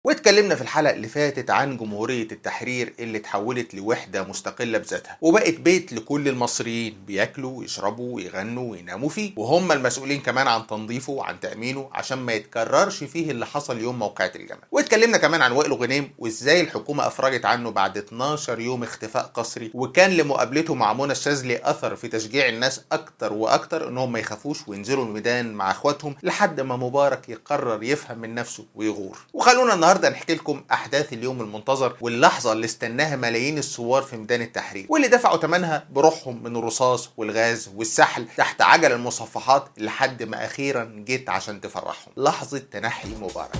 واتكلمنا في الحلقة اللي فاتت عن جمهورية التحرير اللي اتحولت لوحدة مستقلة بذاتها وبقت بيت لكل المصريين بياكلوا ويشربوا ويغنوا ويناموا فيه وهم المسؤولين كمان عن تنظيفه وعن تأمينه عشان ما يتكررش فيه اللي حصل يوم موقعة الجمل واتكلمنا كمان عن وائل غنيم وازاي الحكومة افرجت عنه بعد 12 يوم اختفاء قسري وكان لمقابلته مع منى الشاذلي اثر في تشجيع الناس اكتر واكتر انهم ما يخافوش وينزلوا الميدان مع اخواتهم لحد ما مبارك يقرر يفهم من نفسه ويغور وخلونا النهارده نحكي لكم احداث اليوم المنتظر واللحظه اللي استناها ملايين الثوار في ميدان التحرير واللي دفعوا ثمنها بروحهم من الرصاص والغاز والسحل تحت عجل المصفحات لحد ما اخيرا جيت عشان تفرحهم لحظه تنحي مبارك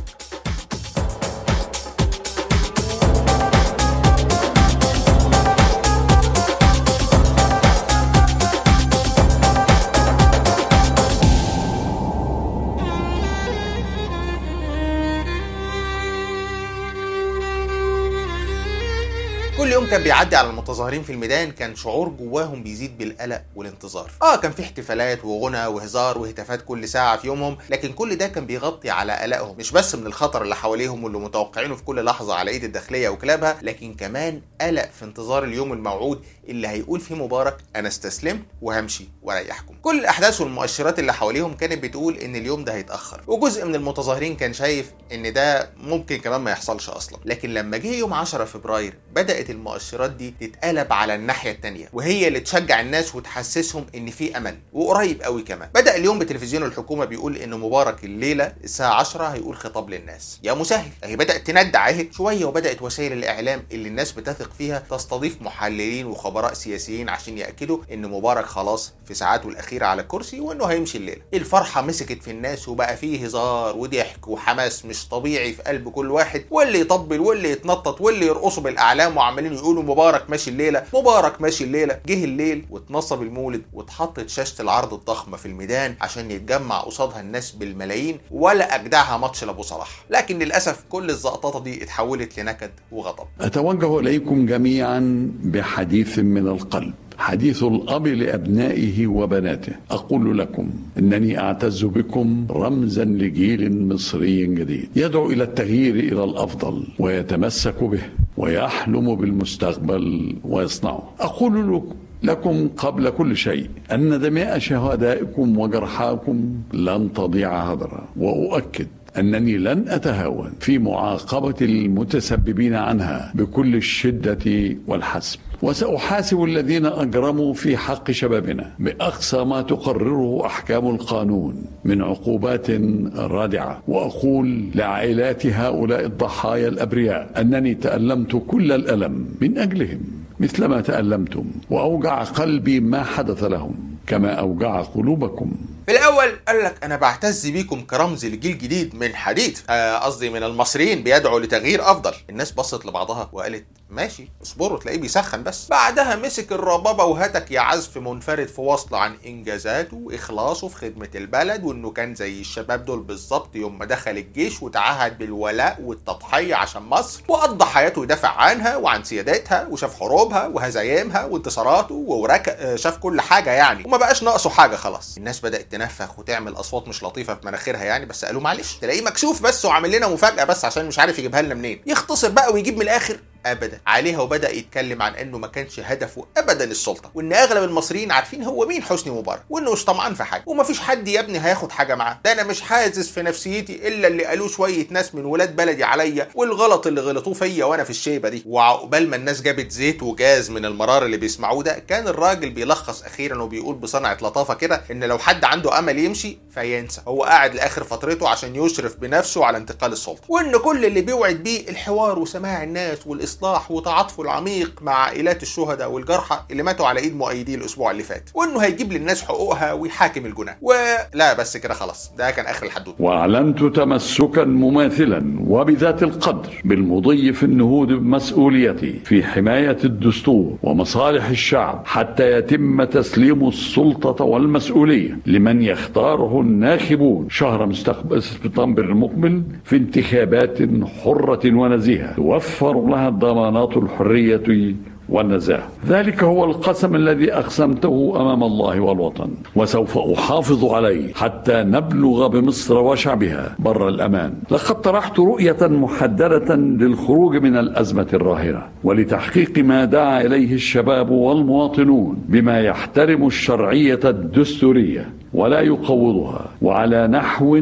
كل يوم كان بيعدي على المتظاهرين في الميدان كان شعور جواهم بيزيد بالقلق والانتظار اه كان في احتفالات وغنى وهزار وهتافات كل ساعه في يومهم لكن كل ده كان بيغطي على قلقهم مش بس من الخطر اللي حواليهم واللي متوقعينه في كل لحظه على ايد الداخليه وكلابها لكن كمان قلق في انتظار اليوم الموعود اللي هيقول فيه مبارك انا استسلمت وهمشي واريحكم كل الاحداث والمؤشرات اللي حواليهم كانت بتقول ان اليوم ده هيتاخر وجزء من المتظاهرين كان شايف ان ده ممكن كمان ما يحصلش اصلا لكن لما جه يوم 10 فبراير بدات المؤشرات دي تتقلب على الناحيه الثانيه وهي اللي تشجع الناس وتحسسهم ان في امل وقريب قوي كمان بدا اليوم بتلفزيون الحكومه بيقول ان مبارك الليله الساعه 10 هيقول خطاب للناس يا مسهل اهي بدات تندع اهي شويه وبدات وسائل الاعلام اللي الناس بتثق فيها تستضيف محللين وخبراء سياسيين عشان ياكدوا ان مبارك خلاص في ساعاته الاخيره على الكرسي وانه هيمشي الليله الفرحه مسكت في الناس وبقى فيه هزار وضحك وحماس مش طبيعي في قلب كل واحد واللي يطبل واللي يتنطط واللي يرقصوا بالاعلام وعمالين يقولوا مبارك ماشي الليله مبارك ماشي الليله جه الليل واتنصب المولد واتحطت شاشه العرض الضخمه في الميدان عشان يتجمع قصادها الناس بالملايين ولا اجدعها ماتش لابو صلاح لكن للاسف كل الزقططه دي اتحولت لنكد وغضب أتوجه إليكم جميعا بحديث من القلب حديث الأب لأبنائه وبناته أقول لكم إنني أعتز بكم رمزا لجيل مصري جديد يدعو إلى التغيير إلى الأفضل ويتمسك به ويحلم بالمستقبل ويصنعه أقول لكم لكم قبل كل شيء أن دماء شهدائكم وجرحاكم لن تضيع هدرا وأؤكد أنني لن أتهاون في معاقبة المتسببين عنها بكل الشدة والحسم وسأحاسب الذين أجرموا في حق شبابنا بأقصى ما تقرره أحكام القانون من عقوبات رادعة وأقول لعائلات هؤلاء الضحايا الأبرياء أنني تألمت كل الألم من أجلهم مثلما تألمتم وأوجع قلبي ما حدث لهم كما أوجع قلوبكم في الاول قال لك انا بعتز بيكم كرمز لجيل جديد من حديد آه، قصدي من المصريين بيدعوا لتغيير افضل الناس بصت لبعضها وقالت ماشي اصبروا تلاقيه بيسخن بس بعدها مسك الربابه وهتك يا عزف منفرد في وصل عن انجازاته واخلاصه في خدمه البلد وانه كان زي الشباب دول بالظبط يوم ما دخل الجيش وتعهد بالولاء والتضحيه عشان مصر وقضى حياته يدافع عنها وعن سيادتها وشاف حروبها وهزايمها وانتصاراته ووراك آه، شاف كل حاجه يعني وما بقاش ناقصه حاجه خلاص الناس بدات تنفخ وتعمل اصوات مش لطيفه في مناخيرها يعني بس قالوا معلش تلاقيه مكسوف بس وعامل لنا مفاجاه بس عشان مش عارف يجيبها لنا منين يختصر بقى ويجيب من الاخر ابدا عليها وبدا يتكلم عن انه ما كانش هدفه ابدا السلطه وان اغلب المصريين عارفين هو مين حسني مبارك وانه مش طمعان في حاجه ومفيش حد يا ابني هياخد حاجه معاه ده انا مش حاسس في نفسيتي الا اللي قالوه شويه ناس من ولاد بلدي عليا والغلط اللي غلطوه فيا وانا في الشيبه دي وعقبال ما الناس جابت زيت وجاز من المرار اللي بيسمعوه ده كان الراجل بيلخص اخيرا وبيقول بصنعه لطافه كده ان لو حد عنده امل يمشي فينسى هو قاعد لاخر فترته عشان يشرف بنفسه على انتقال السلطه وان كل اللي بيوعد بيه الحوار وسماع الناس والاصلاح وتعاطفه العميق مع عائلات الشهداء والجرحى اللي ماتوا على ايد مؤيديه الاسبوع اللي فات وانه هيجيب للناس حقوقها ويحاكم الجناه ولا بس كده خلاص ده كان اخر الحدوته وأعلنت تمسكا مماثلا وبذات القدر بالمضي في النهوض بمسؤوليتي في حماية الدستور ومصالح الشعب حتى يتم تسليم السلطة والمسؤولية لمن يختاره الناخبون شهر مستقبل سبتمبر المقبل في انتخابات حرة ونزيهة توفر لها ضمانات الحرية والنزاهة ذلك هو القسم الذي أقسمته أمام الله والوطن وسوف أحافظ عليه حتى نبلغ بمصر وشعبها بر الأمان لقد طرحت رؤية محددة للخروج من الأزمة الراهنة ولتحقيق ما دعا إليه الشباب والمواطنون بما يحترم الشرعية الدستورية ولا يقوضها وعلى نحو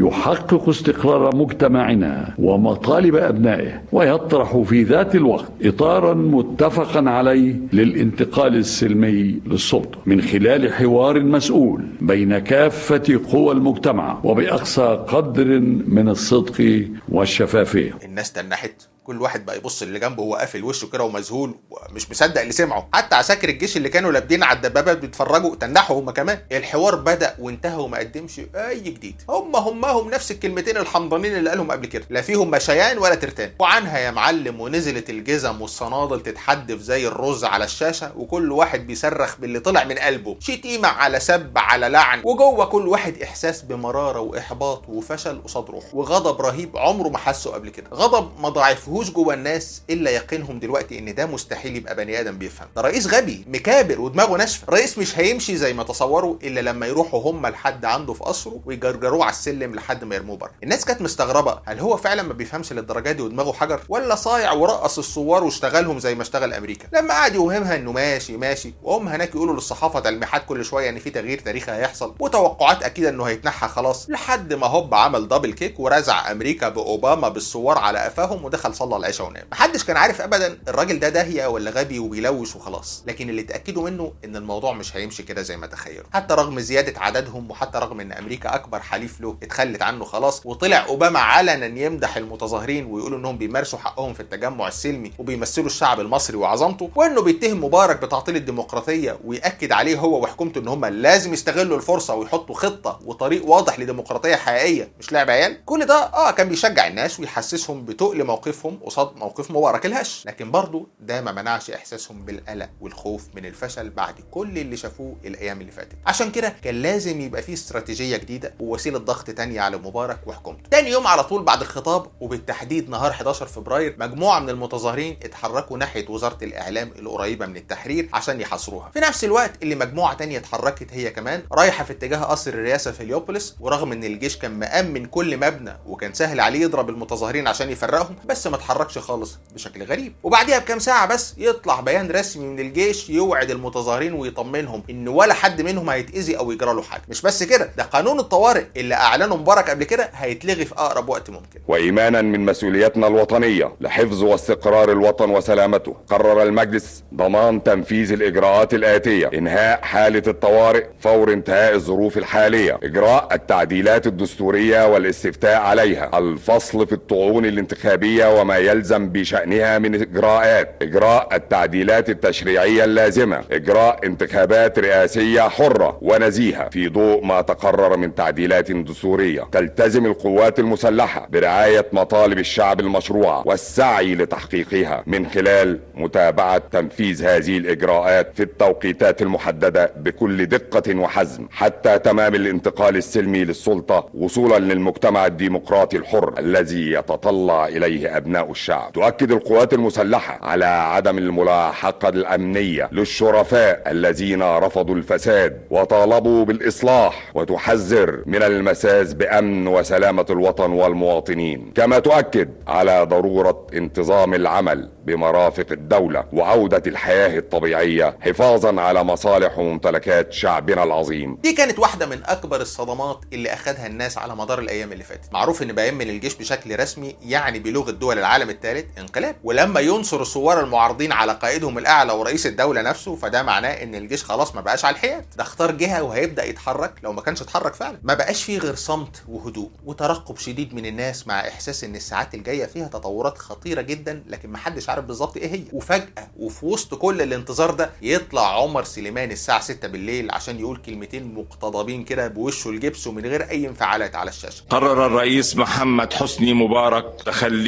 يحقق استقرار مجتمعنا ومطالب ابنائه ويطرح في ذات الوقت اطارا متفقا عليه للانتقال السلمي للسلطه من خلال حوار مسؤول بين كافه قوى المجتمع وباقصى قدر من الصدق والشفافيه الناس تنحت كل واحد بقى يبص اللي جنبه وهو قافل وشه كده ومذهول ومش مصدق اللي سمعه حتى عساكر الجيش اللي كانوا لابدين على الدبابات بيتفرجوا تنحوا هما كمان الحوار بدا وانتهى وما قدمش اي جديد هم هم هم نفس الكلمتين الحمضانين اللي قالهم قبل كده لا فيهم مشيان ولا ترتان وعنها يا معلم ونزلت الجزم والصنادل تتحدف زي الرز على الشاشه وكل واحد بيصرخ باللي طلع من قلبه شتيمه على سب على لعن وجوه كل واحد احساس بمراره واحباط وفشل قصاد روحه وغضب رهيب عمره ما حسه قبل كده غضب ما ضاعفهوش جوه الناس الا يقينهم دلوقتي ان ده مستحيل يبقى بني ادم بيفهم ده رئيس غبي مكابر ودماغه ناشفه رئيس مش هيمشي زي ما تصوروا الا لما يروحوا هم لحد عنده في قصره ويجرجروه على السلم لحد ما يرموه بره الناس كانت مستغربه هل هو فعلا ما بيفهمش للدرجه دي ودماغه حجر ولا صايع ورقص الثوار واشتغلهم زي ما اشتغل امريكا لما قعد يوهمها انه ماشي ماشي وهم هناك يقولوا للصحافه تلميحات كل شويه ان في تغيير تاريخي هيحصل وتوقعات اكيده انه هيتنحى خلاص لحد ما هوب عمل دبل كيك ورزع امريكا باوباما بالثوار على قفاهم ودخل صلى العشاء ونام محدش كان عارف ابدا الراجل ده داهيه ولا غبي وبيلوش وخلاص لكن اللي اتاكدوا منه ان الموضوع مش هيمشي كده زي ما تخيلوا حتى رغم زياده عددهم وحتى رغم ان امريكا اكبر حليف له اتخلت عنه خلاص وطلع اوباما علنا يمدح المتظاهرين ويقولوا انهم بيمارسوا حقهم في التجمع السلمي وبيمثلوا الشعب المصري وعظمته وانه بيتهم مبارك بتعطيل الديمقراطيه وياكد عليه هو وحكومته ان هم لازم يستغلوا الفرصه ويحطوا خطه وطريق واضح لديمقراطيه حقيقيه مش لعب عيال كل ده اه كان بيشجع الناس ويحسسهم بتقل موقفهم قصاد موقف مبارك الهش لكن برضه ده ما منعش احساسهم بالقلق والخوف من الفشل بعد كل اللي شافوه الايام اللي فاتت عشان كده كان لازم يبقى فيه استراتيجيه جديده ووسيله ضغط تانية على مبارك وحكومته تاني يوم على طول بعد الخطاب وبالتحديد نهار 11 فبراير مجموعه من المتظاهرين اتحركوا ناحيه وزاره الاعلام القريبه من التحرير عشان يحاصروها في نفس الوقت اللي مجموعه تانية اتحركت هي كمان رايحه في اتجاه قصر الرئاسه في هليوبوليس ورغم ان الجيش كان مأمن كل مبنى وكان سهل عليه يضرب المتظاهرين عشان يفرقهم بس ما اتحركش خالص بشكل غريب وبعديها بكام ساعه بس يطلع بيان رسمي من الجيش يوعد المتظاهرين ويطمنهم ان ولا حد منهم هيتاذي او يجرى له حاجه مش بس كده ده قانون الطوارئ اللي اعلنه مبارك قبل كده هيتلغي في اقرب وقت ممكن وإيمانا من مسؤوليتنا الوطنية لحفظ واستقرار الوطن وسلامته قرر المجلس ضمان تنفيذ الإجراءات الآتية إنهاء حالة الطوارئ فور انتهاء الظروف الحالية إجراء التعديلات الدستورية والاستفتاء عليها الفصل في الطعون الانتخابية وما يلزم بشأنها من إجراءات إجراء التعديلات التشريعية اللازمة إجراء انتخابات رئاسية حرة ونزيهة في ضوء ما تقرر من تعديلات دستورية تلتزم القوات المسلحة برعاية مطالب الشعب المشروعة والسعي لتحقيقها من خلال متابعة تنفيذ هذه الإجراءات في التوقيتات المحددة بكل دقة وحزم حتى تمام الانتقال السلمي للسلطة وصولا للمجتمع الديمقراطي الحر الذي يتطلع إليه أبناء الشعب تؤكد القوات المسلحة على عدم الملاحقة الأمنية للشرفاء الذين رفضوا الفساد وطالبوا بالإصلاح وتحذر من المساس بأمن وسلامة الوطن والمواطنين كما تؤكد على ضرورة انتظام العمل بمرافق الدولة وعودة الحياة الطبيعية حفاظا على مصالح وممتلكات شعبنا العظيم دي كانت واحدة من أكبر الصدمات اللي أخدها الناس على مدار الأيام اللي فاتت معروف إن بيان من الجيش بشكل رسمي يعني بلغة دول العالم الثالث انقلاب ولما ينصر الثوار المعارضين على قائدهم الأعلى ورئيس الدولة نفسه فده معناه إن الجيش خلاص ما بقاش على الحياد ده اختار جهة وهيبدأ يتحرك لو ما كانش اتحرك فعلا ما بقاش فيه غير صمت وهدوء وترقب شديد من الناس مع إحساس إن الساعات الجاية فيها تطورات خطيرة جدا لكن محدش عارف بالظبط إيه هي وفجأة وفي وسط كل الانتظار ده يطلع عمر سليمان الساعة 6 بالليل عشان يقول كلمتين مقتضبين كده بوشه الجبس ومن غير أي انفعالات على الشاشة قرر الرئيس محمد حسني مبارك تخليه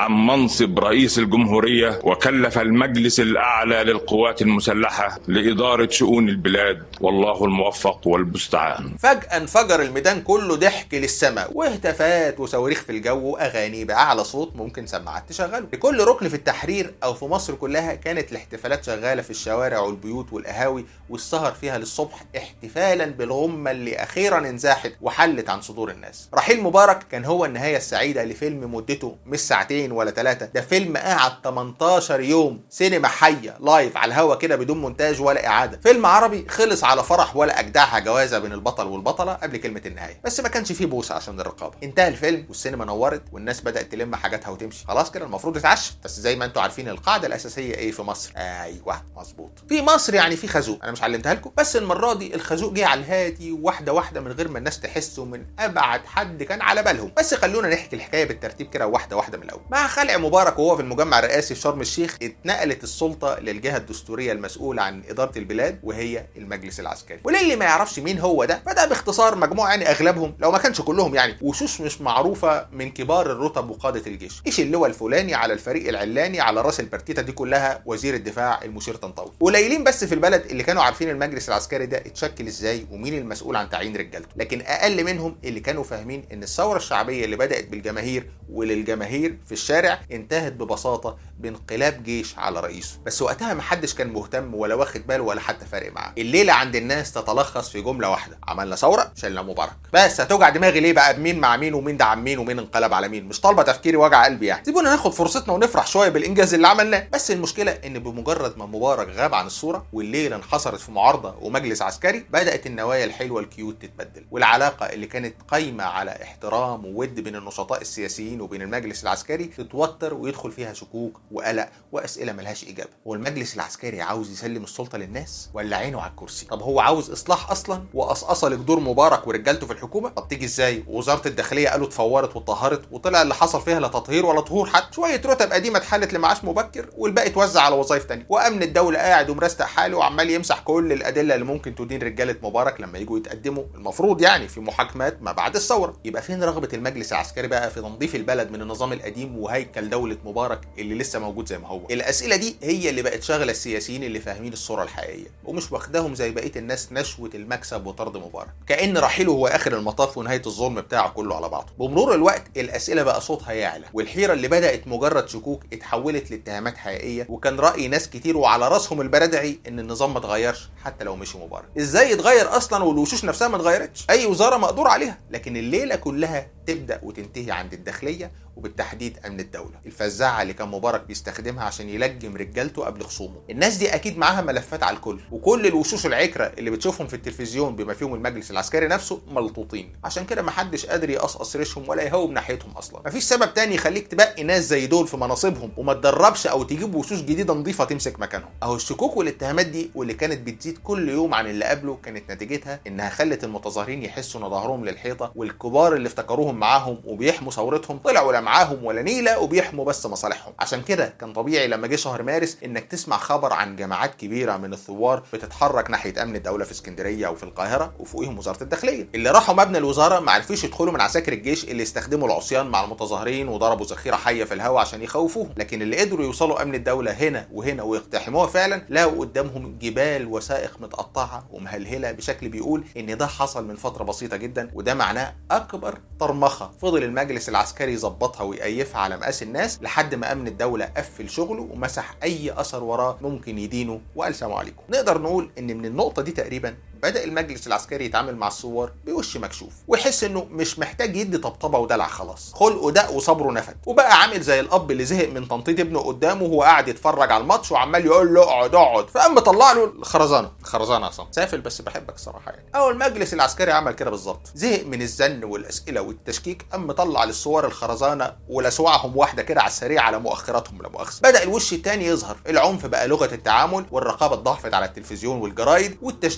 عن منصب رئيس الجمهورية وكلف المجلس الأعلى للقوات المسلحة لإدارة شؤون البلاد والله الموفق والمستعان فجأة انفجر الميدان كله ضحك للسماء واهتافات وصواريخ في الجو واغاني باعلى صوت ممكن سماعات تشغله لكل ركن في التحرير او في مصر كلها كانت الاحتفالات شغاله في الشوارع والبيوت والقهاوي والسهر فيها للصبح احتفالا بالغمه اللي اخيرا انزاحت وحلت عن صدور الناس رحيل مبارك كان هو النهايه السعيده لفيلم مدته مش ساعتين ولا ثلاثه ده فيلم قعد 18 يوم سينما حيه لايف على الهوا كده بدون مونتاج ولا اعاده فيلم عربي خلص على فرح ولا اجدعها جوازه بين البطل والبطله قبل كلمه النهايه بس ما كانش فيه بوسه عشان الرقابه انتهى الفيلم والسينما نورت والناس بدات تلم حاجاتها وتمشي خلاص كده المفروض يتعشى بس زي ما انتم عارفين القاعده الاساسيه ايه في مصر ايوه مظبوط في مصر يعني في خازوق انا مش علمتها لكم بس المره دي الخازوق جه على الهادي واحده واحده من غير ما الناس تحسه من ابعد حد كان على بالهم بس خلونا نحكي الحكايه بالترتيب كده واحده واحده من الاول مع خلع مبارك وهو في المجمع الرئاسي في شرم الشيخ اتنقلت السلطه للجهه الدستوريه المسؤوله عن اداره البلاد وهي المجلس العسكري وللي ما يعرفش مين هو ده فده باختصار مجموعه يعني اغلبهم لو ما كانش كلهم يعني وشوش مش معروفه من كبار الرتب وقاده الجيش ايش اللواء الفلاني على الفريق العلاني على راس البرتيتا دي كلها وزير الدفاع المشير طنطاوي قليلين بس في البلد اللي كانوا عارفين المجلس العسكري ده اتشكل ازاي ومين المسؤول عن تعيين رجالته لكن اقل منهم اللي كانوا فاهمين ان الثوره الشعبيه اللي بدات بالجماهير وللجماهير في الشارع انتهت ببساطه بانقلاب جيش على رئيسه بس وقتها محدش كان مهتم ولا واخد باله ولا حتى فارق معاه الليله عند الناس تتلخص في جمله واحده عملنا ثوره شلنا مبارك بس هتوجع دماغي ليه بقى بمين مع مين ومين دعم مين ومين انقلب على مين مش طالبه تفكيري وجع قلبي يعني سيبونا ناخد فرصتنا ونفرح شويه بالانجاز اللي عملناه بس المشكله ان بمجرد ما مبارك غاب عن الصوره والليله انحصرت في معارضه ومجلس عسكري بدات النوايا الحلوه الكيوت تتبدل والعلاقه اللي كانت قايمه على احترام وود بين النشطاء السياسيين وبين المجلس العسكري تتوتر ويدخل فيها شكوك وقلق واسئله ملهاش اجابه هو المجلس العسكري عاوز يسلم السلطه للناس ولا عينه على الكرسي طب هو عاوز اصلاح اصلا وقصقصه لجدور مبارك ورجالته في الحكومه طب تيجي ازاي وزاره الداخليه قالوا اتفورت واتطهرت وطلع اللي حصل فيها لا تطهير ولا طهور حتى شويه رتب قديمه اتحلت لمعاش مبكر والباقي اتوزع على وظائف تانية وامن الدوله قاعد ومرستق حاله وعمال يمسح كل الادله اللي ممكن تدين رجاله مبارك لما يجوا يتقدموا المفروض يعني في محاكمات ما بعد الثوره يبقى فين رغبه المجلس العسكري بقى في تنظيف البلد من النظام القديم وهيكل دوله مبارك اللي لسه موجود زي ما هو الاسئله دي هي اللي بقت شاغله السياسيين اللي فاهمين الصوره الحقيقيه ومش واخداهم زي بقيه الناس نشوه المكسب وطرد مبارك كان رحيله هو اخر المطاف ونهايه الظلم بتاعه كله على بعضه بمرور الوقت الاسئله بقى صوتها يعلى والحيره اللي بدات مجرد شكوك اتحولت لاتهامات حقيقيه وكان راي ناس كتير وعلى راسهم البردعي ان النظام ما اتغيرش حتى لو مشي مبارك ازاي اتغير اصلا والوشوش نفسها ما اتغيرتش اي وزاره مقدور عليها لكن الليله كلها تبدا وتنتهي عند الداخليه وبالتحديد امن الدوله الفزاعه اللي كان مبارك بيستخدمها عشان يلجم رجالته قبل خصومه الناس دي اكيد معاها ملفات على الكل وكل الوشوش العكره اللي بتشوفهم في التلفزيون بما فيهم المجلس العسكري نفسه ملطوطين عشان كده محدش قادر يقصقص ريشهم ولا يهوب ناحيتهم اصلا مفيش سبب تاني يخليك تبقي ناس زي دول في مناصبهم وما تدربش او تجيب وشوش جديده نظيفه تمسك مكانهم اهو الشكوك والاتهامات دي واللي كانت بتزيد كل يوم عن اللي قبله كانت نتيجتها انها خلت المتظاهرين يحسوا ان ظهرهم للحيطه والكبار اللي افتكروهم معاهم وبيحموا ثورتهم طلعوا لا معاهم ولا نيله وبيحموا بس مصالحهم عشان كده كان طبيعي لما جه شهر مارس انك تسمع خبر عن جماعات كبيره من الثوار بتتحرك ناحيه امن الدوله في اسكندريه وفي القاهره وفوقيهم وزاره الداخليه اللي راحوا مبنى الوزاره ما عرفوش يدخلوا من عساكر الجيش اللي استخدموا العصيان مع المتظاهرين وضربوا ذخيره حيه في الهواء عشان يخوفوهم لكن اللي قدروا يوصلوا امن الدوله هنا وهنا ويقتحموها فعلا لقوا قدامهم جبال وثائق متقطعه ومهلهله بشكل بيقول ان ده حصل من فتره بسيطه جدا وده معناه اكبر طرمخه فضل المجلس العسكري يظبطها ويقيفها على مقاس الناس لحد ما امن الدوله قفل شغله ومسح اي اثر وراه ممكن يدينه وقال سلام عليكم نقدر نقول ان من النقطه دي تقريبا بدا المجلس العسكري يتعامل مع الثوار بوش مكشوف ويحس انه مش محتاج يدي طبطبه ودلع خلاص خلقه دق وصبره نفد وبقى عامل زي الاب اللي زهق من تنطيط ابنه قدامه وهو قاعد يتفرج على الماتش وعمال يقول له اقعد اقعد فقام مطلع له الخرزانه الخرزانه اصلا سافل بس بحبك صراحه يعني اول المجلس العسكري عمل كده بالظبط زهق من الزن والاسئله والتشكيك قام مطلع للثوار الخرزانه ولسوعهم واحده كده على السريع على مؤخراتهم لا مؤاخذه بدا الوش الثاني يظهر العنف بقى لغه التعامل والرقابه اتضاعفت على التلفزيون والجرايد والتشديد بقى هو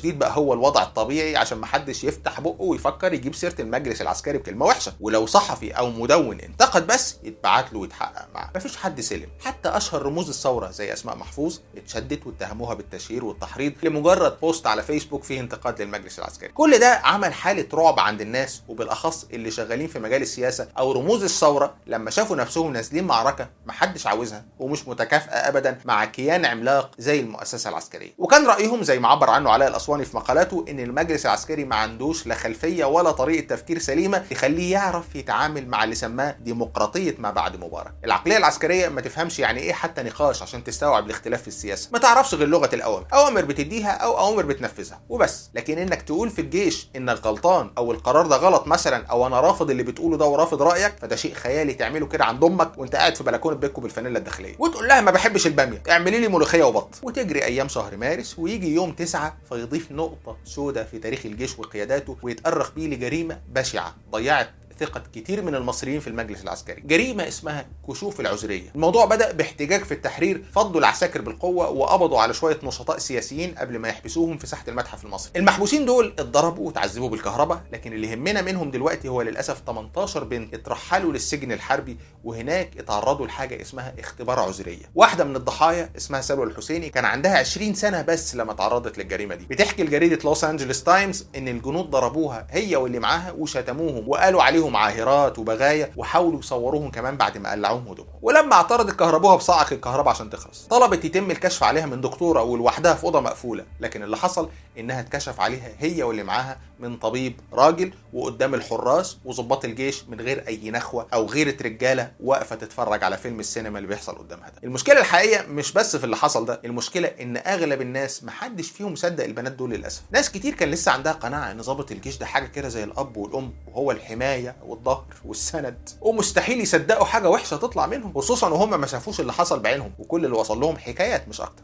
هو الوضع الطبيعي عشان محدش يفتح بقه ويفكر يجيب سيره المجلس العسكري بكلمه وحشه ولو صحفي او مدون انتقد بس يتبعت له ويتحقق معاه مفيش حد سلم حتى اشهر رموز الثوره زي اسماء محفوظ اتشدت واتهموها بالتشهير والتحريض لمجرد بوست على فيسبوك فيه انتقاد للمجلس العسكري كل ده عمل حاله رعب عند الناس وبالاخص اللي شغالين في مجال السياسه او رموز الثوره لما شافوا نفسهم نازلين معركه محدش عاوزها ومش متكافئه ابدا مع كيان عملاق زي المؤسسه العسكريه وكان رايهم زي ما عبر عنه علاء الاسواني في مقالاته ان المجلس العسكري ما عندوش لا خلفيه ولا طريقه تفكير سليمه تخليه يعرف يتعامل مع اللي سماه ديمقراطيه ما بعد مبارك العقليه العسكريه ما تفهمش يعني ايه حتى نقاش عشان تستوعب الاختلاف في السياسه ما تعرفش غير لغه الاوامر اوامر بتديها او اوامر بتنفذها وبس لكن انك تقول في الجيش انك غلطان او القرار ده غلط مثلا او انا رافض اللي بتقوله ده ورافض رايك فده شيء خيالي تعمله كده عند امك وانت قاعد في بلكونه بيتكم بالفانيلا الداخليه وتقول لها ما بحبش الباميه اعملي لي ملوخيه وبط وتجري ايام شهر مارس ويجي يوم تسعة فيضيف نقطه سوداء في تاريخ الجيش وقياداته ويتأرخ بيه لجريمه بشعه ضيعت ثقة كتير من المصريين في المجلس العسكري جريمة اسمها كشوف العذرية الموضوع بدأ باحتجاج في التحرير فضوا العساكر بالقوة وقبضوا على شوية نشطاء سياسيين قبل ما يحبسوهم في ساحة المتحف المصري المحبوسين دول اتضربوا وتعذبوا بالكهرباء لكن اللي يهمنا منهم دلوقتي هو للأسف 18 بنت اترحلوا للسجن الحربي وهناك اتعرضوا لحاجة اسمها اختبار عذرية واحدة من الضحايا اسمها سلوى الحسيني كان عندها 20 سنة بس لما تعرضت للجريمة دي بتحكي لجريدة لوس أنجلوس تايمز إن الجنود ضربوها هي واللي معاها وشتموهم وقالوا عليهم عاهرات وبغايا وحاولوا يصوروهم كمان بعد ما قلعوهم هدومهم ولما اعترضت كهربوها بصعق الكهرباء عشان تخلص طلبت يتم الكشف عليها من دكتوره ولوحدها في اوضه مقفوله لكن اللي حصل انها اتكشف عليها هي واللي معاها من طبيب راجل وقدام الحراس وظباط الجيش من غير اي نخوه او غيره رجاله واقفه تتفرج على فيلم السينما اللي بيحصل قدامها ده المشكله الحقيقيه مش بس في اللي حصل ده المشكله ان اغلب الناس محدش فيهم صدق البنات دول للاسف ناس كتير كان لسه عندها قناعه ان ضابط الجيش ده حاجه كده زي الاب والام وهو الحمايه والظهر والسند ومستحيل يصدقوا حاجه وحشه تطلع منهم خصوصا وهم ما شافوش اللي حصل بعينهم وكل اللي وصل لهم حكايات مش اكتر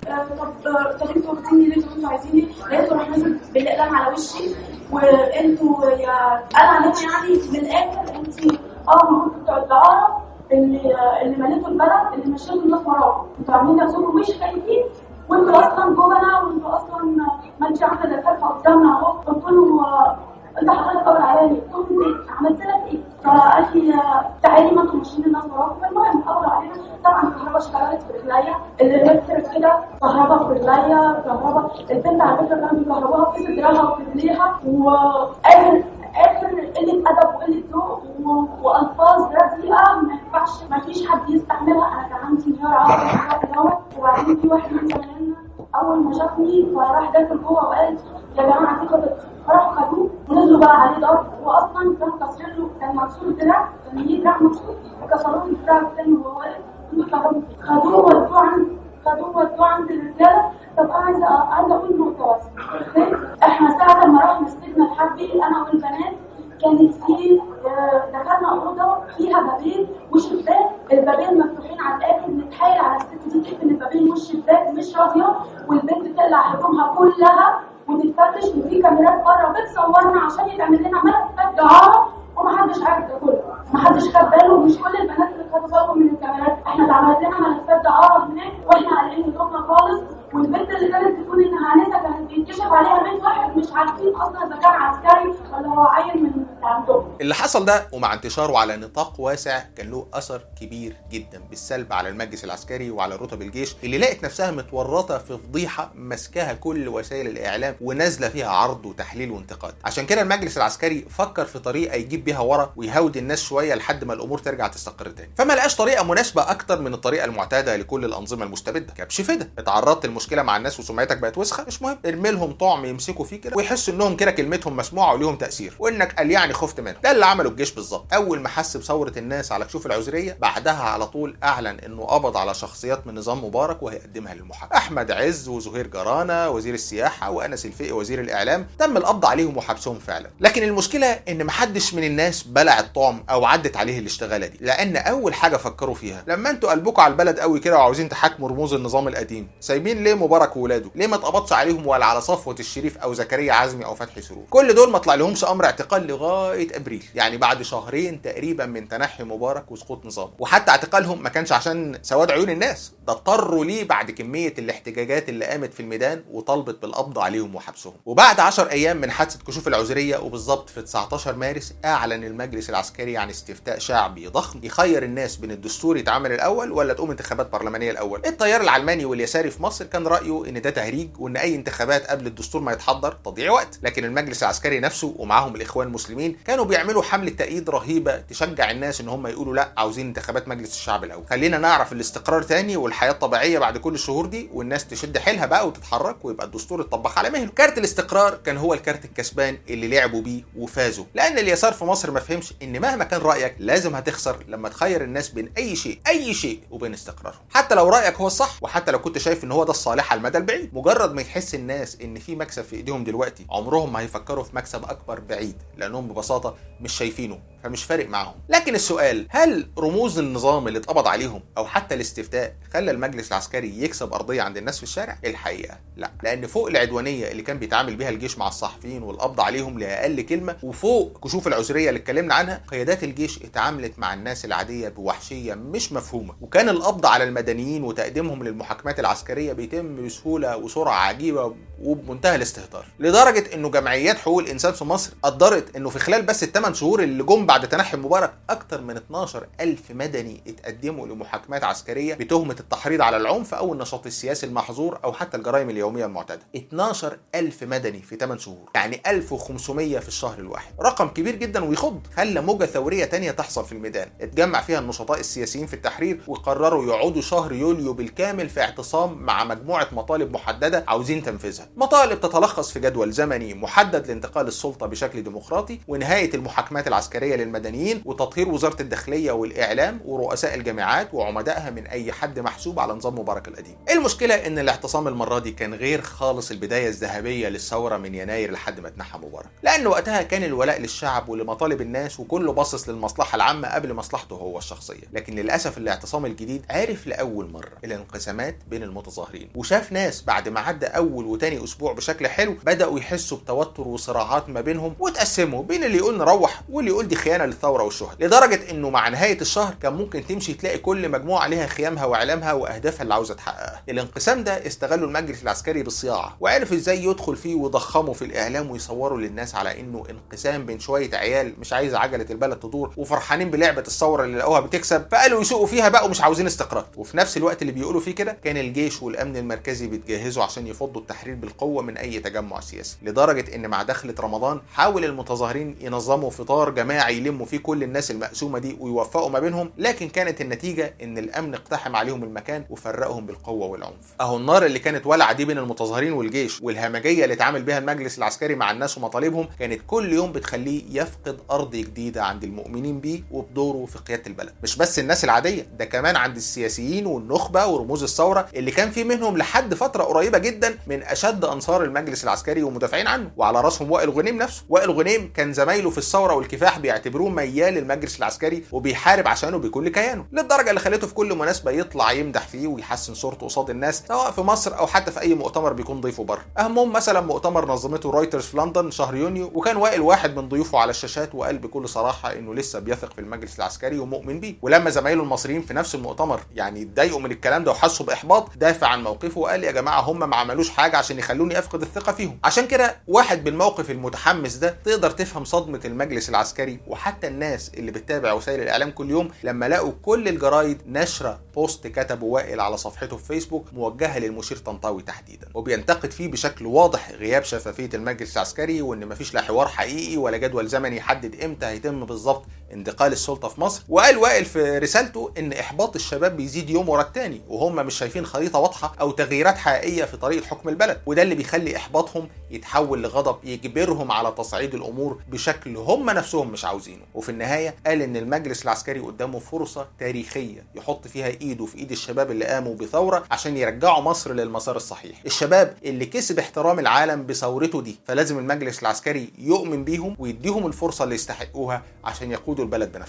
طب طب انتوا واخديني ليه انتوا عايزيني لقيته راح نازل بالاقلام على وشي وانتوا يا قال عليهم يعني من الاخر انت اه ما كنتوا بتوع الدعاره اللي اللي مليتوا البلد اللي مشيتوا الناس وراكم انتوا عاملين نفسكم مش خايفين وانتوا اصلا جبنة وانتوا اصلا ما انت عامله دكاتره قدامنا اهو قلت له آه، انت حضرتك اول عليا قلت له ايه عملت لك ايه فقال لي آه، تعالي ما انتوا ماشيين الناس وراكم فالمهم اول علينا طبعا الكهرباء اشتغلت في رجليا الالكتريك كده كهرباء في رجليا كهرباء البنت على فكره كانوا بيكهربوها في صدرها وفي رجليها واخر اخر قله ادب وقله ذوق و- والفاظ رديئه ما ينفعش ما فيش حد يستحملها انا كان عندي انهيار عصبي في الوقت دوت وبعدين في واحد من زمايلنا اول ما شافني فراح داخل جوه وقال يا جماعه دي خطط فراحوا خدوه ونزلوا بقى عليه ضرب واصلا كانوا كاسرين له كان مكسور الدراع كان ليه دراع مكسور وكسروا له الدراع الثاني وهو واقف وكهربوا فيه. خدوه ودوه عند خدوه ودوه عند الرجاله طب انا عايزه عايزه اقول نقطه بس أوكي؟ احنا ساعه ما رحنا السجن الحربي انا والبنات كانت في آه، دخلنا اوضه فيها بابين وشباك البابين مفتوحين على الاخر نتحايل على الست دي تقفل البابين والشباك مش راضيه والبنت تقلع هدومها كلها وتتفتش وفي كاميرات بره بتصورنا عشان يتعمل لنا ملفات دعاره ومحدش عارف ده كله محدش خد باله ومش كل البنات اللي خدوا بالهم من الكاميرات احنا اتعملت لنا ملفات دعاره هناك واحنا قالعين هدومنا خالص والبنت اللي كانت بتقول انها انسه كانت بيتكشف عليها بنت واحد مش عارفين اصلا اذا كان عسكري ولا هو عيل من عندهم اللي حصل ده ومع انتشاره على نطاق واسع كان له اثر كبير جدا بالسلب على المجلس العسكري وعلى رتب الجيش اللي لقت نفسها متورطه في فضيحه ماسكاها كل وسائل الاعلام ونازله فيها عرض وتحليل وانتقاد عشان كده المجلس العسكري فكر في طريقه يجيب بيها ورا ويهود الناس شويه لحد ما الامور ترجع تستقر تاني فما لقاش طريقه مناسبه اكتر من الطريقه المعتاده لكل الانظمه المستبده كبش فدا اتعرضت المشكله مع الناس وسمعتك بقت وسخه مش مهم ارمي لهم طعم يمسكوا فيه كده ويحسوا انهم كده كلمتهم مسموعه وليهم تاثير وانك قال يعني خفت منهم ده اللي عمله الجيش بالظبط اول ما حس بثوره الناس على كشوف العذريه بعدها على طول اعلن انه قبض على شخصيات من نظام مبارك وهيقدمها للمحاكمه احمد عز وزهير جرانه وزير السياحه وانس الفقي وزير الاعلام تم القبض عليهم وحبسهم فعلا لكن المشكله ان محدش من الناس بلع الطعم او عدت عليه الاشتغاله دي لان اول حاجه فكروا فيها لما انتوا قلبكم على البلد قوي كده وعاوزين تحاكموا رموز النظام القديم سايبين ليه مبارك وولاده ليه ما اتقبضش عليهم ولا على صفوه الشريف او زكريا عزمي او فتحي سرور كل دول ما طلع لهمش امر اعتقال لغايه ابريل ابريل يعني بعد شهرين تقريبا من تنحي مبارك وسقوط نظامه وحتى اعتقالهم ما كانش عشان سواد عيون الناس ده اضطروا ليه بعد كميه الاحتجاجات اللي قامت في الميدان وطالبت بالقبض عليهم وحبسهم وبعد 10 ايام من حادثه كشوف العذريه وبالظبط في 19 مارس اعلن المجلس العسكري عن استفتاء شعبي ضخم يخير الناس بين الدستور يتعمل الاول ولا تقوم انتخابات برلمانيه الاول التيار العلماني واليساري في مصر كان رايه ان ده تهريج وان اي انتخابات قبل الدستور ما يتحضر تضييع وقت لكن المجلس العسكري نفسه ومعاهم الاخوان المسلمين كانوا بيعملوا حمله تأييد رهيبه تشجع الناس ان هم يقولوا لا عاوزين انتخابات مجلس الشعب الاول خلينا نعرف الاستقرار تاني والحياه الطبيعيه بعد كل الشهور دي والناس تشد حيلها بقى وتتحرك ويبقى الدستور اتطبق على مهله كارت الاستقرار كان هو الكارت الكسبان اللي لعبوا بيه وفازوا لان اليسار في مصر ما فهمش ان مهما كان رايك لازم هتخسر لما تخير الناس بين اي شيء اي شيء وبين استقرارهم حتى لو رايك هو الصح وحتى لو كنت شايف ان هو ده الصالح على المدى البعيد مجرد ما يحس الناس ان في مكسب في ايديهم دلوقتي عمرهم ما هيفكروا في مكسب اكبر بعيد لانهم ببساطه مش شايفينه فمش فارق معاهم لكن السؤال هل رموز النظام اللي اتقبض عليهم او حتى الاستفتاء خلى المجلس العسكري يكسب ارضيه عند الناس في الشارع الحقيقه لا لان فوق العدوانيه اللي كان بيتعامل بيها الجيش مع الصحفيين والقبض عليهم لاقل كلمه وفوق كشوف العذريه اللي اتكلمنا عنها قيادات الجيش اتعاملت مع الناس العاديه بوحشيه مش مفهومه وكان القبض على المدنيين وتقديمهم للمحاكمات العسكريه بيتم بسهوله وسرعه عجيبه وبمنتهى الاستهتار لدرجه انه جمعيات حقوق الانسان في مصر قدرت انه في خلال بس الثمان شهور اللي جم بعد تنحي مبارك اكتر من 12 الف مدني اتقدموا لمحاكمات عسكريه بتهمه التحريض على العنف او النشاط السياسي المحظور او حتى الجرائم اليوميه المعتاده 12 الف مدني في 8 شهور يعني 1500 في الشهر الواحد رقم كبير جدا ويخض خلى موجه ثوريه تانية تحصل في الميدان اتجمع فيها النشطاء السياسيين في التحرير وقرروا يقعدوا شهر يوليو بالكامل في اعتصام مع مجموعه مطالب محدده عاوزين تنفيذها مطالب تتلخص في جدول زمني محدد لانتقال السلطه بشكل ديمقراطي ونهايه المحاكمات العسكريه للمدنيين وتطهير وزاره الداخليه والاعلام ورؤساء الجامعات وعمدائها من اي حد محسوب على نظام مبارك القديم المشكله ان الاعتصام المره دي كان غير خالص البدايه الذهبيه للثوره من يناير لحد ما اتنحى مبارك لان وقتها كان الولاء للشعب ولمطالب الناس وكله باصص للمصلحه العامه قبل مصلحته هو الشخصيه لكن للاسف الاعتصام الجديد عرف لاول مره الانقسامات بين المتظاهرين وشاف ناس بعد ما عدى اول وتاني اسبوع بشكل حلو بداوا يحسوا بتوتر وصراعات ما بينهم وتقسموا بين اللي يقول نروح واللي يقول دي خيانه للثوره والشهداء لدرجه انه مع نهايه الشهر كان ممكن تمشي تلاقي كل مجموعه ليها خيامها واعلامها واهدافها اللي عاوزه تحققها الانقسام ده استغله المجلس العسكري بالصياعه وعرف ازاي يدخل فيه ويضخمه في الاعلام ويصوروا للناس على انه انقسام بين شويه عيال مش عايزه عجله البلد تدور وفرحانين بلعبه الثوره اللي لقوها بتكسب فقالوا يسوقوا فيها بقى ومش عاوزين استقرار وفي نفس الوقت اللي بيقولوا فيه كده كان الجيش والامن المركزي بيتجهزوا عشان يفضوا التحرير بالقوه من اي تجمع سياسي لدرجه ان مع دخله رمضان حاول المتظاهرين ينظموا فطار جماعي يلموا فيه كل الناس المقسومه دي ويوفقوا ما بينهم لكن كانت النتيجه ان الامن اقتحم عليهم المكان وفرقهم بالقوه والعنف اهو النار اللي كانت ولعه دي بين المتظاهرين والجيش والهمجيه اللي اتعامل بها المجلس العسكري مع الناس ومطالبهم كانت كل يوم بتخليه يفقد ارض جديده عند المؤمنين بيه وبدوره في قياده البلد مش بس الناس العاديه ده كمان عند السياسيين والنخبه ورموز الثوره اللي كان في منهم لحد فتره قريبه جدا من اشد انصار المجلس العسكري ومدافعين عنه وعلى راسهم وائل غنيم نفسه وائل غنيم كان زمايله في الثوره والكفاح بيعتبروه ميال للمجلس العسكري وبيحارب عشانه بكل كيانه للدرجه اللي خلته في كل مناسبه يطلع يمدح فيه ويحسن صورته قصاد الناس سواء في مصر او حتى في اي مؤتمر بيكون ضيفه بره اهمهم مثلا مؤتمر نظمته رويترز في لندن شهر يونيو وكان وائل واحد من ضيوفه على الشاشات وقال بكل صراحه انه لسه بيثق في المجلس العسكري ومؤمن بيه ولما زمايله المصريين في نفس المؤتمر يعني اتضايقوا من الكلام ده وحسوا باحباط دافع عن موقفه وقال يا جماعه هم ما عملوش حاجه عشان يخلوني افقد الثقه فيهم عشان كده واحد بالموقف المتحمس ده تقدر تفهم صدمه المجلس العسكري وحتى الناس اللي بتتابع وسائل الاعلام كل يوم لما لقوا كل الجرايد نشره بوست كتبه وائل على صفحته في فيسبوك موجهه للمشير طنطاوي تحديدا وبينتقد فيه بشكل واضح غياب شفافيه المجلس العسكري وان مفيش لا حوار حقيقي ولا جدول زمني يحدد امتى هيتم بالظبط انتقال السلطه في مصر وقال وائل في رسالته ان احباط الشباب بيزيد يوم ورا التاني وهم مش شايفين خريطه واضحه او تغييرات حقيقيه في طريقه حكم البلد وده اللي بيخلي احباطهم يتحول لغضب يجبرهم على تصعيد الامور بشكل هم نفسهم مش عاوزينه وفي النهايه قال ان المجلس العسكري قدامه فرصه تاريخيه يحط فيها ايده في ايد الشباب اللي قاموا بثوره عشان يرجعوا مصر للمسار الصحيح الشباب اللي كسب احترام العالم بثورته دي فلازم المجلس العسكري يؤمن بيهم ويديهم الفرصه اللي يستحقوها عشان يقودوا البلد بنفسهم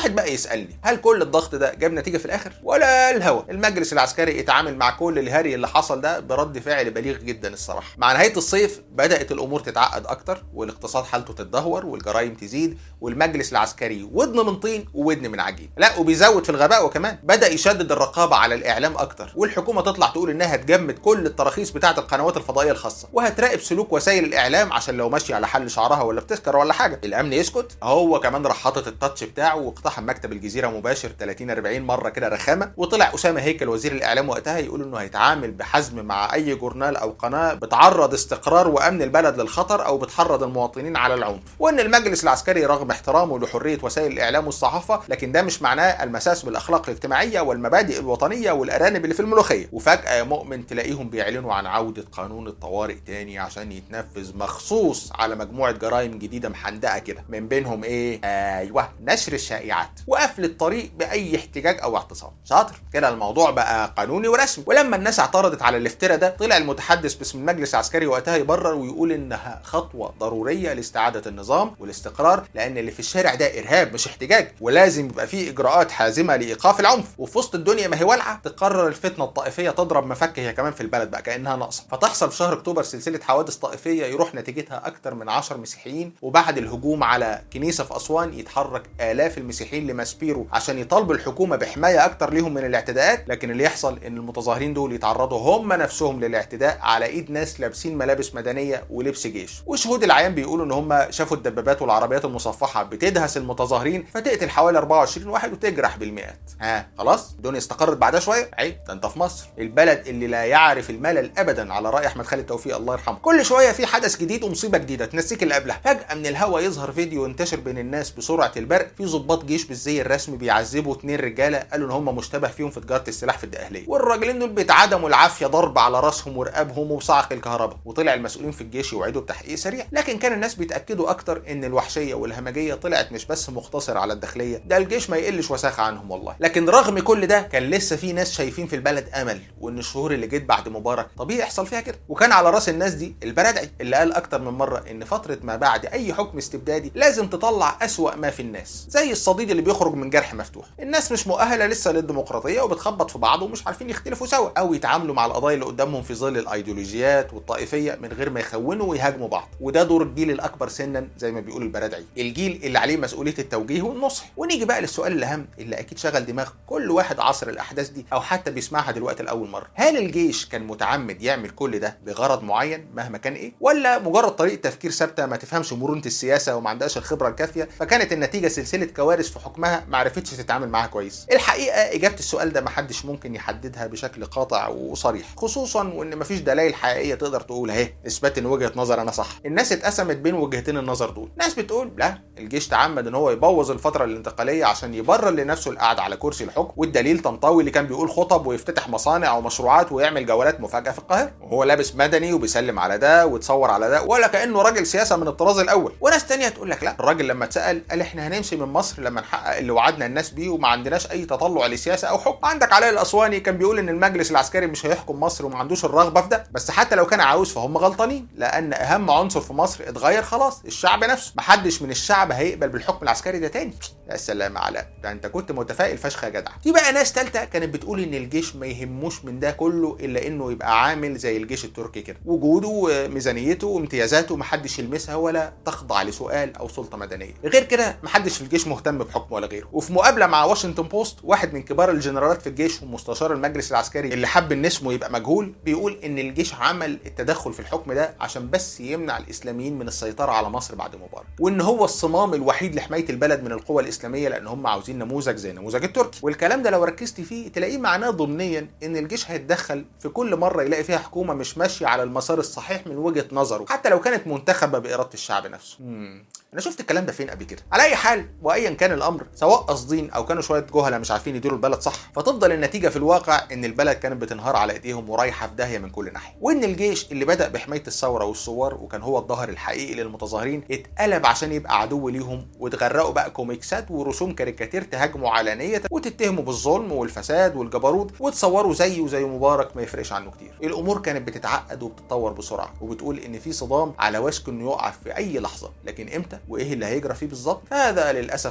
واحد بقى يسالني هل كل الضغط ده جاب نتيجه في الاخر ولا الهوى المجلس العسكري اتعامل مع كل الهري اللي حصل ده برد فعل بليغ جدا الصراحه مع نهايه الصيف بدات الامور تتعقد اكتر والاقتصاد حالته تتدهور والجرائم تزيد والمجلس العسكري ودن من طين وودن من عجين لا وبيزود في الغباء وكمان بدا يشدد الرقابه على الاعلام اكتر والحكومه تطلع تقول انها هتجمد كل التراخيص بتاعه القنوات الفضائيه الخاصه وهتراقب سلوك وسائل الاعلام عشان لو ماشيه على حل شعرها ولا بتسكر ولا حاجه الامن يسكت هو كمان راح حاطط التاتش بتاعه واقتحم مكتب الجزيره مباشر 30 40 مره كده رخامه وطلع اسامه هيكل وزير الاعلام وقتها يقول انه هيتعامل بحزم مع اي جورنال او قناه بتعرض استقرار وامن البلد للخطر او بتحرض المواطنين على العنف وان المجلس العسكري رغم احترامه لحريه وسائل الاعلام والصحافه لكن ده مش معناه المساس بالاخلاق الاجتماعيه والمبادئ الوطنيه والارانب اللي في الملوخيه وفجاه يا مؤمن تلاقيهم بيعلنوا عن عوده قانون الطوارئ تاني عشان يتنفذ مخصوص على مجموعه جرائم جديده محندقه كده من بينهم ايه ايوه نشر الشائعات وقفل الطريق باي احتجاج او اعتصام شاطر كده الموضوع بقى قانوني ورسمي ولما الناس اعترضت على الافتراء ده طلع المتحدث باسم المجلس العسكري وقتها يبرر ويقول انها خطوه ضروريه لاستعاده النظام والاستقرار لان اللي في الشارع ده ارهاب مش احتجاج ولازم يبقى فيه اجراءات حازمه لايقاف العنف وفي وسط الدنيا ما هي والعه تقرر الفتنه الطائفيه تضرب مفك هي كمان في البلد بقى كانها ناقصه فتحصل في شهر اكتوبر سلسله حوادث طائفيه يروح نتيجتها اكثر من 10 مسيحيين وبعد الهجوم على كنيسه في اسوان يتحرك الاف المسيحيين لماسبيرو عشان يطالبوا الحكومه بحمايه اكتر ليهم من الاعتداءات لكن اللي يحصل ان المتظاهرين دول يتعرضوا هم نفسهم للاعتداء على ايد ناس لابسين ملابس مدنيه ولبس جيش وشهود العيان بيقولوا ان هم شافوا الدبابات والعربيات المصفحه بتدهس المتظاهرين فتقتل حوالي 24 واحد وتجرح بالمئات ها خلاص الدنيا استقرت بعدها شويه عيب ده انت في مصر البلد اللي لا يعرف الملل ابدا على راي احمد خالد توفيق الله يرحمه كل شويه في حدث جديد ومصيبه جديده تنسيك اللي قبلها فجاه من الهوا يظهر فيديو ينتشر بين الناس بسرعه البرق في ضباط جيش بالزي الرسمي بيعذبوا اتنين رجاله قالوا ان هم مشتبه فيهم في تجاره السلاح في الدقهليه والراجلين دول بيتعدموا العافيه ضرب على راسهم ورقابهم وبصعق الكهرباء وطلع المسؤولين في الجيش يوعدوا بتحقيق سريع لكن كان الناس بيتاكدوا اكتر ان الوحشيه والهمجيه طلعت مش بس مقتصره على الداخليه ده الجيش ما يقلش وساخه عنهم والله لكن رغم كل ده كان لسه في ناس شايفين في البلد امل وان الشهور اللي جت بعد مبارك طبيعي يحصل فيها كده وكان على راس الناس دي البرادعي اللي قال اكتر من مره ان فتره ما بعد اي حكم استبدادي لازم تطلع اسوا ما في الناس زي الصديد اللي بيخرج من جرح مفتوح الناس مش مؤهله لسه للديمقراطيه وبتخبط في بعض ومش عارفين يختلفوا سوا او يتعاملوا مع القضايا اللي قدامهم في ظل الايديولوجيات والطائفيه من غير ما يخونوا ويهاجموا بعض وده دور الجيل الاكبر سنا زي ما بيقول البرادعي الجيل اللي عليه مسؤوليه التوجيه والنصح ونيجي بقى للسؤال الاهم اللي اكيد شغل دماغ كل واحد عصر الاحداث دي او حتى بيسمعها دلوقتي لاول مره هل الجيش كان متعمد يعمل كل ده بغرض معين مهما كان ايه ولا مجرد طريقه تفكير ثابته ما تفهمش مرونه السياسه وما عندهاش الخبره الكافيه فكانت النتيجه سلسله كوارث في حكمها ما عرفتش تتعامل معاها كويس الحقيقه اجابه السؤال ده ما حدش ممكن يحددها بشكل قاطع وصريح خصوصا وان مفيش دلائل حقيقيه تقدر تقول اهي اثبات ان وجهه نظر انا صح الناس اتقسمت بين وجهتين النظر دول ناس بتقول لا الجيش تعمد ان هو يبوظ الفتره الانتقاليه عشان يبرر لنفسه القعده على كرسي الحكم والدليل طنطاوي اللي كان بيقول خطب ويفتتح مصانع ومشروعات ويعمل جولات مفاجاه في القاهره وهو لابس مدني وبيسلم على ده وتصور على ده ولا كانه راجل سياسه من الطراز الاول وناس تانية تقول لك لا الراجل لما اتسال قال احنا هنمشي من مصر لما نحقق اللي وعدنا الناس بيه وما عندناش اي تطلع لسياسه او حكم عندك علاء الاسواني كان بيقول ان المجلس العسكري مش هيحكم مصر وما عندوش الرغبه في ده بس حتى لو كان عاوز فهم غلطانين لان اهم عنصر في مصر اتغير خلاص الشعب نفسه محدش من الشعب هيقبل بالحكم العسكري ده تاني يا سلام علاء ده انت كنت متفائل فشخ يا جدع في بقى ناس تالتة كانت بتقول ان الجيش ما يهموش من ده كله الا انه يبقى عامل زي الجيش التركي كده وجوده وميزانيته وامتيازاته محدش يلمسها ولا تخضع لسؤال او سلطه مدنيه غير كده محدش في الجيش مهتم بحكم ولا غيره وفي مقابله مع واشنطن بوست واحد من كبار الجنرالات في الجيش ومستشار المجلس العسكري اللي حب ان اسمه يبقى مجهول بيقول ان الجيش عمل التدخل في الحكم ده عشان بس يمنع الاسلاميين من السيطره على مصر بعد مبارك وان هو الصمام الوحيد لحمايه البلد من القوى الاسلاميه لان هم عاوزين نموذج زي نموذج التركي والكلام ده لو ركزت فيه تلاقيه معناه ضمنيا ان الجيش هيتدخل في كل مره يلاقي فيها حكومه مش ماشيه على المسار الصحيح من وجهه نظره حتى لو كانت منتخبه باراده الشعب نفسه مم. انا شفت الكلام ده فين قبل كده على اي حال وايا كان الامر سواء قاصدين او كانوا شويه جهله مش عارفين يديروا البلد صح فتفضل النتيجه في الواقع ان البلد كانت بتنهار على ايديهم ورايحه في داهيه من كل ناحيه وان الجيش اللي بدا بحمايه الثوره والثوار وكان هو الظهر الحقيقي للمتظاهرين اتقلب عشان يبقى عدو ليهم وتغرقوا بقى كوميكسات ورسوم كاريكاتير تهاجموا علانيه وتتهموا بالظلم والفساد والجبروت وتصوروا زيه وزي مبارك ما يفرقش عنه كتير الامور كانت بتتعقد وبتتطور بسرعه وبتقول ان في صدام على وشك انه يقع في اي لحظه لكن امتى وايه اللي هيجرى فيه بالظبط هذا للاسف امر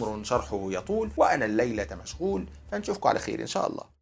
امر شرحه يطول وانا الليله مشغول فنشوفكم على خير ان شاء الله